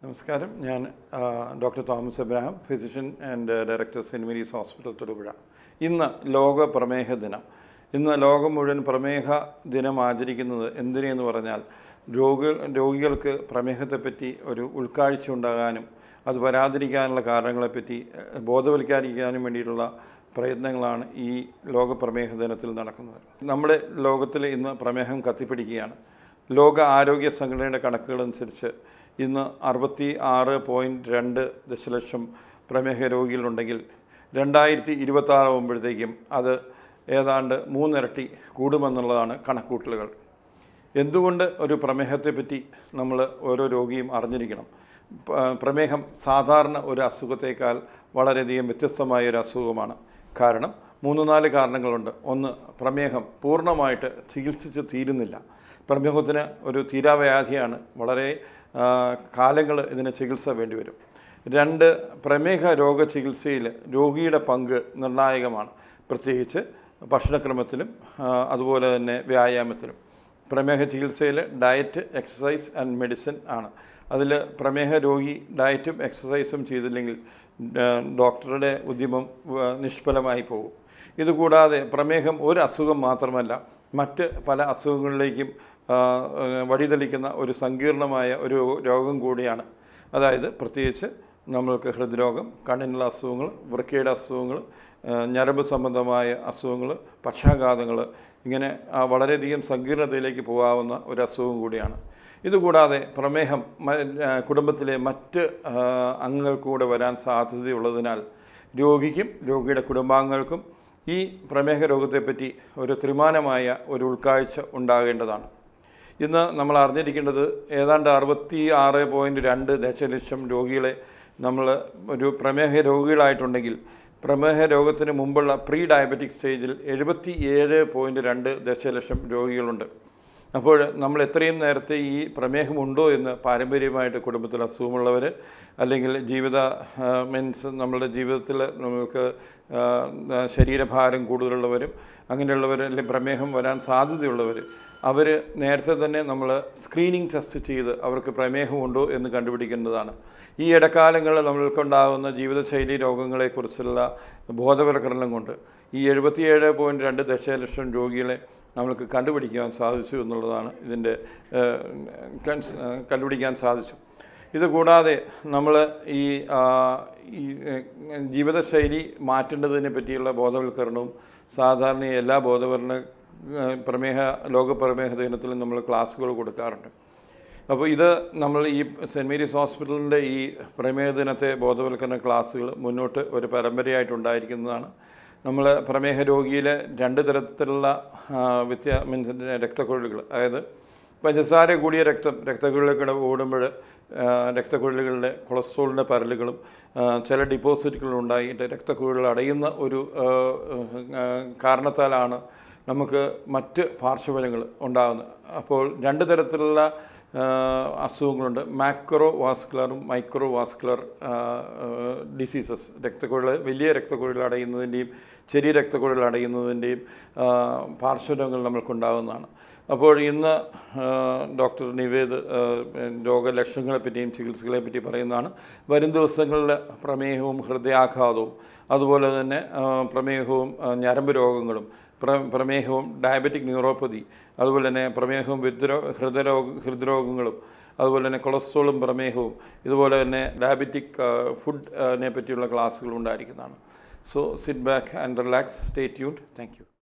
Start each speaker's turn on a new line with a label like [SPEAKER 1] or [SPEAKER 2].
[SPEAKER 1] നമസ്കാരം ഞാൻ ആ, doctor Thomas Abraham physician and director saint Mary's hospital Thodupuzha ഇന്ന് ലോക പ്രമേഹ ദിനം ഇന്ന് ലോകം മുഴുവൻ പ്രമേഹ ദിനം ആചരിക്കുന്നത് എന്തിനെന്ന് പറഞ്ഞാൽ രോഗി രോഗികൾക്ക് പ്രമേഹത്തെപ്പറ്റി ഒരു ഉൾക്കാഴ്ച ഉണ്ടാകാനും അത് വരാതിരിക്കാനുള്ള കാരണങ്ങളെപ്പറ്റി ഏഹ്, ബോധവൽക്കരിക്കാനും വേണ്ടിയിട്ടുള്ള പ്രയത്നങ്ങളാണ് ഈ ലോക പ്രമേഹ ദിനത്തിൽ നടക്കുന്നത് നമ്മുടെ ലോകത്തിൽ ഇന്ന് പ്രമേഹം കത്തിപ്പിടിക്കുകയാണ് ലോക ആരോഗ്യ സംഘടനയുടെ കണക്കുകളനുസരിച്ച് ഇന്ന് അറുപത്തി ആറ് പോയിൻറ്റ് രണ്ട് ദശലക്ഷം പ്രമേഹ രോഗികളുണ്ടെങ്കിൽ രണ്ടായിരത്തി ഇരുപത്തി ആറാകുമ്പോഴത്തേക്കും അത് ഏതാണ്ട് മൂന്നിരട്ടി കൂടുമെന്നുള്ളതാണ് കണക്കൂട്ടലുകൾ എന്തുകൊണ്ട് ഒരു പ്രമേഹത്തെപ്പറ്റി നമ്മൾ ഓരോ രോഗിയും അറിഞ്ഞിരിക്കണം പ- പ്രമേഹം സാധാരണ ഒരു അസുഖത്തേക്കാൾ വളരെയധികം വ്യത്യസ്തമായ ഒരു അസുഖമാണ് കാരണം മൂന്ന് നാല് കാരണങ്ങളുണ്ട് ഒന്ന് പ്രമേഹം പൂർണ്ണമായിട്ട് ചികിത്സിച്ച് തീരുന്നില്ല പ്രമേഹത്തിന് ഒരു തീരാവ്യാധിയാണ് വളരെ കാലങ്ങൾ ഇതിന് ചികിത്സ വേണ്ടിവരും രണ്ട് പ്രമേഹ രോഗ ചികിത്സയിൽ രോഗിയുടെ പങ്ക് നിർണായകമാണ് പ്രത്യേകിച്ച് ഭക്ഷണക്രമത്തിലും ആ, അതുപോലെ തന്നെ വ്യായാമത്തിലും പ്രമേഹ ചികിത്സയിൽ ഡയറ്റ് എക്സസൈസ് ആൻഡ് മെഡിസിൻ ആണ് അതിൽ പ്രമേഹ രോഗി ഡയറ്റും എക്സസൈസും ചെയ്തില്ലെങ്കിൽ ആ, ഡോക്ടറുടെ ഉദ്യമം ആ, നിഷ്ഫലമായി പോകും ഇതുകൂടാതെ പ്രമേഹം ഒരു അസുഖം മാത്രമല്ല മറ്റ് പല അസുഖങ്ങളിലേക്കും ആ, ആ, വഴിതെളിക്കുന്ന ഒരു സങ്കീർണമായ ഒരു രോഗം കൂടിയാണ് അതായത് പ്രത്യേകിച്ച് നമ്മൾക്ക് ഹൃദ്രോഗം കണ്ണിനുള്ള അസുഖങ്ങൾ വൃക്കയുടെ അസുഖങ്ങൾ ആ, ഞരമ്പ് സംബന്ധമായ അസുഖങ്ങൾ പക്ഷാഘാതങ്ങൾ ഇങ്ങനെ ആ, വളരെയധികം സങ്കീർണതയിലേക്ക് പോകാവുന്ന ഒരു അസുഖം കൂടിയാണ് ഇതുകൂടാതെ പ്രമേഹം മ- ആ, കുടുംബത്തിലെ മറ്റ് ആ, അംഗങ്ങൾക്ക് കൂടെ വരാൻ സാധ്യതയുള്ളതിനാൽ രോഗിക്കും രോഗിയുടെ കുടുംബാംഗങ്ങൾക്കും ഈ പ്രമേഹ രോഗത്തെപ്പറ്റി ഒരു ത്രിമാനമായ ഒരു ഉൾക്കാഴ്ച ഉണ്ടാകേണ്ടതാണ് ഇന്ന് നമ്മൾ അറിഞ്ഞിരിക്കേണ്ടത് ഏതാണ്ട് അറുപത്തി ആറ് പോയിൻറ്റ് രണ്ട് ദശലക്ഷം രോഗികളെ നമ്മൾ ഒരു പ്രമേഹ രോഗികളായിട്ടുണ്ടെങ്കിൽ പ്രമേഹ രോഗത്തിന് മുമ്പുള്ള പ്രീ ഡയബറ്റിക് സ്റ്റേജിൽ എഴുപത്തി ഏഴ് പോയിൻറ്റ് രണ്ട് ദശലക്ഷം രോഗികളുണ്ട് അപ്പോൾ നമ്മൾ എത്രയും നേരത്തെ ഈ പ്രമേഹമുണ്ടോ എന്ന് പാരമ്പര്യമായിട്ട് കുടുംബത്തിൽ അസുഖമുള്ളവർ അല്ലെങ്കിൽ ജീവിത മീൻസ് നമ്മളുടെ ജീവിതത്തിൽ നമ്മൾക്ക് ആ, ആ, ശരീരഭാരം കൂടുതലുള്ളവരും അങ്ങനെയുള്ളവർ അല്ലെങ്കിൽ പ്രമേഹം വരാൻ സാധ്യതയുള്ളവർ അവർ നേരത്തെ തന്നെ നമ്മൾ സ്ക്രീനിങ് ടെസ്റ്റ് ചെയ്ത് അവർക്ക് പ്രമേഹമുണ്ടോ എന്ന് കണ്ടുപിടിക്കേണ്ടതാണ് ഈ ഇടക്കാലങ്ങളിൽ നമ്മൾക്കുണ്ടാകുന്ന ജീവിതശൈലി രോഗങ്ങളെക്കുറിച്ചുള്ള ബോധവൽക്കരണം കൊണ്ട് ഈ എഴുപത്തിയേഴ് പോയിൻറ്റ് രണ്ട് ദശലക്ഷം രോഗികളെ നമ്മൾക്ക് കണ്ടുപിടിക്കാൻ സാധിച്ചു എന്നുള്ളതാണ് ഇതിൻ്റെ ഏഹ്, കൺസ്- ഏഹ്, കണ്ടുപിടിക്കാൻ സാധിച്ചു ഇതുകൂടാതെ നമ്മൾ ഈ ആ, ഈ ഏഹ്, ജീവിതശൈലി മാറ്റേണ്ടതിനെ പറ്റിയുള്ള ബോധവൽക്കരണവും സാധാരണ എല്ലാ ബോധവൽക്കരണ ഏഹ്, പ്രമേഹ ലോക പ്രമേഹ ദിനത്തിലും നമ്മൾ ക്ലാസ്സുകൾ കൊടുക്കാറുണ്ട് അപ്പോൾ ഇത് നമ്മൾ ഈ സെൻറ്റ് മേരീസ് ഹോസ്പിറ്റലിൻ്റെ ഈ പ്രമേഹ ദിനത്തെ ബോധവൽക്കരണ ക്ലാസ്സുകൾ മുന്നോട്ട് ഒരു പരമ്പരയായിട്ടുണ്ടായിരിക്കുന്നതാണ് നമ്മൾ പ്രമേഹ രോഗിയിലെ രണ്ട് തരത്തിലുള്ള ആ, വ്യത്യാ മീൻസ് രക്തക്കുഴലുകൾ അതായത് പഞ്ചസാര കൂടിയ രക്തം രക്തക്കുഴലിലൂടെ ഓടുമ്പോൾ ആ, രക്തക്കുഴലുകളിലെ കൊളസ്ട്രോളിൻ്റെ പരലുകളും ആ, ചില ഡിപ്പോസിറ്റുകളും ഉണ്ടായിട്ട് രക്തക്കുഴലുകൾ അടയുന്ന ഒരു ആ, ആ, കാരണത്താലാണ് നമുക്ക് മറ്റ് പാർശ്വഫലങ്ങൾ ഉണ്ടാകുന്നത് അപ്പോൾ രണ്ട് തരത്തിലുള്ള ആ, അസുഖങ്ങളുണ്ട് മാക്രോ വാസ്കുലറും മൈക്രോ വാസ്കുലർ ഡിസീസസ് രക്തക്കുഴൽ വലിയ രക്തക്കുഴൽ അടയുന്നതിൻ്റെയും ചെറിയ രക്തക്കുഴൽ അടയുന്നതിൻ്റെയും ആ, പാർശ്വഫലങ്ങൾ നമ്മൾക്കുണ്ടാകുന്നതാണ് അപ്പോൾ ഇന്ന് ആ, ഡോക്ടർ നിവേദ് ആ, രോഗലക്ഷണങ്ങളെ പറ്റിയും ചികിത്സകളെ പറ്റി പറയുന്നതാണ് വരും ദിവസങ്ങളിൽ പ്രമേഹവും ഹൃദയാഘാതവും അതുപോലെ തന്നെ ആ, പ്രമേഹവും ആ, ഞരമ്പ് രോഗങ്ങളും പ്ര പ്രമേഹവും ഡയബറ്റിക് ന്യൂറോപ്പതി അതുപോലെ തന്നെ പ്രമേഹവും ഹൃദ്രോ ഹൃദരോഗ ഹൃദ്രോഗങ്ങളും അതുപോലെ തന്നെ കൊളസ്ട്രോളും പ്രമേഹവും ഇതുപോലെ തന്നെ ഡയബറ്റിക് ഫുഡിനെ പറ്റിയുള്ള ക്ലാസ്സുകൾ ഉണ്ടായിരിക്കുന്നതാണ് so sit back and relax stay tuned thank U